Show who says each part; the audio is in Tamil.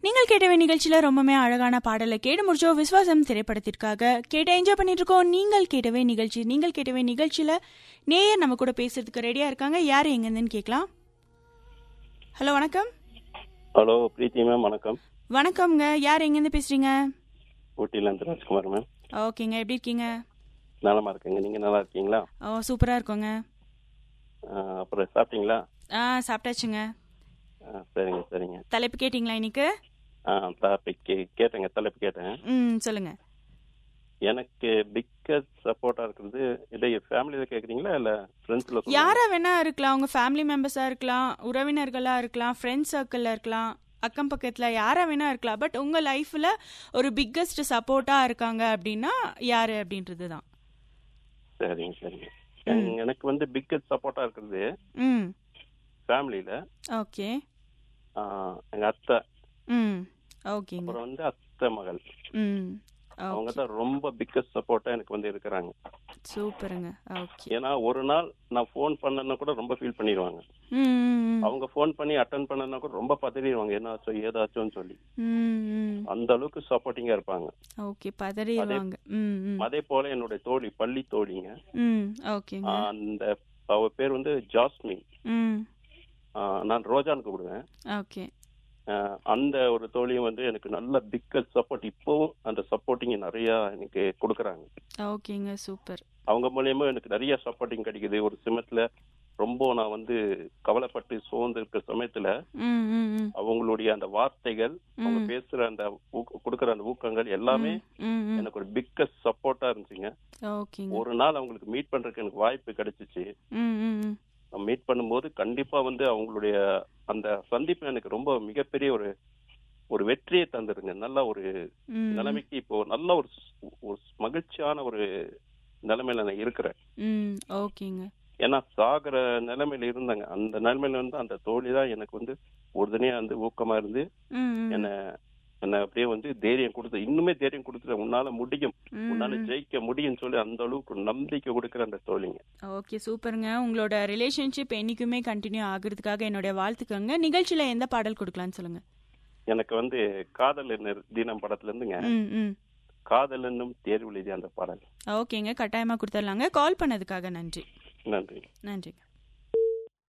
Speaker 1: நீங்கள் கேட்டவே நிகழ்ச்சியில ரொம்பவே அழகான பாடலை கேட்டு முடிச்சோம் விஸ்வாசம் திரைப்படத்திற்காக கேட்ட என்ஜாய் பண்ணிட்டு இருக்கோம் நீங்கள் கேட்டவே நிகழ்ச்சி நீங்கள் கேட்டவே நிகழ்ச்சியில நேயர் நம்ம கூட பேசுறதுக்கு ரெடியா இருக்காங்க யார் எங்கேருந்துன்னு கேட்கலாம் ஹலோ வணக்கம்
Speaker 2: ஹலோ பிரீத்தி மேம் வணக்கம்
Speaker 1: வணக்கம்ங்க யார் எங்கேருந்து பேசுறீங்க
Speaker 2: ஊட்டியிலேருந்து ராஜ்குமார் மேம்
Speaker 1: ஓகேங்க எப்படி இருக்கீங்க
Speaker 2: நலமா இருக்கேங்க நீங்க நல்லா இருக்கீங்களா
Speaker 1: ஓ சூப்பரா இருக்கோங்க
Speaker 2: ஆ, அப்புறம் சாப்பிட்டீங்களா
Speaker 1: ஆ சாப்பிட்டாச்சுங்க
Speaker 2: ஆ, சரிங்க சரிங்க
Speaker 1: தலைப்பு கேட்டிங்களா இன்னைக்கு
Speaker 2: ஆ டாபிக் கேட்டேங்க தலைப்பு கேட்டேன்
Speaker 1: ம் சொல்லுங்க
Speaker 2: எனக்கு பிக்கஸ்ட் சப்போர்ட்டா இருக்கிறது இல்லை ஃபேமிலியில கேக்குறீங்களா இல்ல ஃப்ரெண்ட்ஸ்ல
Speaker 1: யாரா வேணா இருக்கலாம் உங்க ஃபேமிலி மெம்பர்ஸா இருக்கலாம் உறவினர்களா இருக்கலாம் ஃப்ரெண்ட்ஸ் சர்க்கிள்ல இருக்கலாம் அக்கம் பக்கத்துல யாரா வேணா இருக்கலாம் பட் உங்க லைஃப்ல ஒரு பிக்கஸ்ட் சப்போர்ட்டா இருக்காங்க அப்படின்னா யாரு அப்படின்றது தான்
Speaker 2: சரிங்க சரிங்க எங்க- எனக்கு வந்து பிக்கஸ்ட் சப்போர்ட்டா இருக்கிறது
Speaker 1: ம்
Speaker 2: ஃபேமிலியில
Speaker 1: ஓகே
Speaker 2: எங்க அத்தை
Speaker 1: ம் ஓகேங்க
Speaker 2: அப்புறம் வந்து அத்தை மகள்
Speaker 1: ம்
Speaker 2: அவங்க
Speaker 1: ஓகே
Speaker 2: தான் ரொம்ப பிக்கஸ்ட் சப்போர்ட்டா எனக்கு வந்து இருக்கிறாங்க
Speaker 1: சூப்பருங்க ஓகே
Speaker 2: ஏன்னா ஒரு நாள் நான் ஃபோன் பண்ணேன்னா கூட ரொம்ப ஃபீல் பண்ணிடுவாங்க
Speaker 1: ம் ம்
Speaker 2: அவங்க ஃபோன் பண்ணி அட்டன் பண்ணனா கூட ரொம்ப பதறிடுவாங்க என்னாச்சோ ஏதாச்சோன்னு சொல்லி
Speaker 1: ம் ம்
Speaker 2: அந்த அளவுக்கு சப்போர்ட்டிங்கா இருப்பாங்க
Speaker 1: ஓகே பதறிடுவாங்க ம் ம்
Speaker 2: அதே போல என்னுடைய தோழி பள்ளி தோழிங்க
Speaker 1: ம் ஓகேங்க
Speaker 2: அந்த அவ பேர் வந்து ஜாஸ்மின்
Speaker 1: ம்
Speaker 2: ஆஹ் நான் ரோஜான்னு கூப்பிடுவேன்
Speaker 1: ஓகே
Speaker 2: ஆஹ் அந்த ஒரு தோழியும் வந்து எனக்கு நல்ல பிக்கல் சப்போர்ட் இப்போவும் அந்த சப்போர்ட்டிங் நிறைய எனக்கு கொடுக்குறாங்க
Speaker 1: ஓகேங்க சூப்பர்
Speaker 2: அவங்க மூலியமா எனக்கு நிறைய சப்போர்ட்டிங் கிடைக்குது ஒரு சமயத்துல ரொம்ப நான் வந்து கவலைப்பட்டு சோர்ந்து இருக்கிற சமயத்துல
Speaker 1: ம் ம் ம்
Speaker 2: அவங்களுடைய அந்த வார்த்தைகள் அவங்க
Speaker 1: ம்.
Speaker 2: பேசுற அந்த ஊக்க- கொடுக்குற அந்த ஊக்கங்கள் எல்லாமே
Speaker 1: ம் ம்
Speaker 2: எனக்கு ஒரு பிக்கஸ்ட் சப்போர்ட்டா இருந்துச்சுங்க
Speaker 1: ஓகேங்க
Speaker 2: ஒரு நாள் அவங்களுக்கு மீட் பண்றதுக்கு எனக்கு வாய்ப்பு கிடைச்சிச்சு
Speaker 1: ம் ம் ம்
Speaker 2: மீட் பண்ணும்போது கண்டிப்பா வந்து அவங்களுடைய அந்த சந்திப்பு எனக்கு ரொம்ப மிகப்பெரிய ஒரு ஒரு வெற்றியை தந்துருங்க நல்ல ஒரு
Speaker 1: ம்
Speaker 2: நிலைமைக்கு இப்போ நல்ல ஒரு ஸ்- ஒரு மகிழ்ச்சியான ஒரு நிலைமையில நான் இருக்கிறேன்
Speaker 1: ம் ஓகேங்க
Speaker 2: ஏன்னா சாகுற நிலைமையில இருந்தாங்க அந்த நிலைமையில வந்து அந்த தோழி தான் எனக்கு வந்து உறுதுணையா வந்து ஊக்கமா இருந்து
Speaker 1: ம் ம்
Speaker 2: என்ன என்ன அப்படியே வந்து தைரியம் கொடுத்து இன்னுமே தைரியம் கொடுத்துட்டு உன்னால முடியும்
Speaker 1: ம்,
Speaker 2: உன்னால
Speaker 1: ம்.
Speaker 2: ஜெயிக்க முடியும்னு சொல்லி அந்த அளவுக்கு ஒரு நம்பிக்கை கொடுக்குற அந்த தோழிங்க
Speaker 1: ஓகே சூப்பருங்க உங்களோட ரிலேஷன்ஷிப் என்னைக்குமே கண்டினியூ ஆகுறதுக்காக என்னுடைய வாழ்த்துக்கங்க நிகழ்ச்சியில எந்த பாடல் கொடுக்கலாம்னு சொல்லுங்க
Speaker 2: எனக்கு வந்து காதல் என்ன தினம் படத்துல இருந்துங்க
Speaker 1: ம் ம்
Speaker 2: காதல் என்னும் தேர்வு எழுதிய அந்த பாடல்
Speaker 1: ஓகேங்க கட்டாயமா கொடுத்துடலாங்க கால் பண்ணதுக்காக நன்றி
Speaker 2: நன்றி
Speaker 1: நன்றிங்க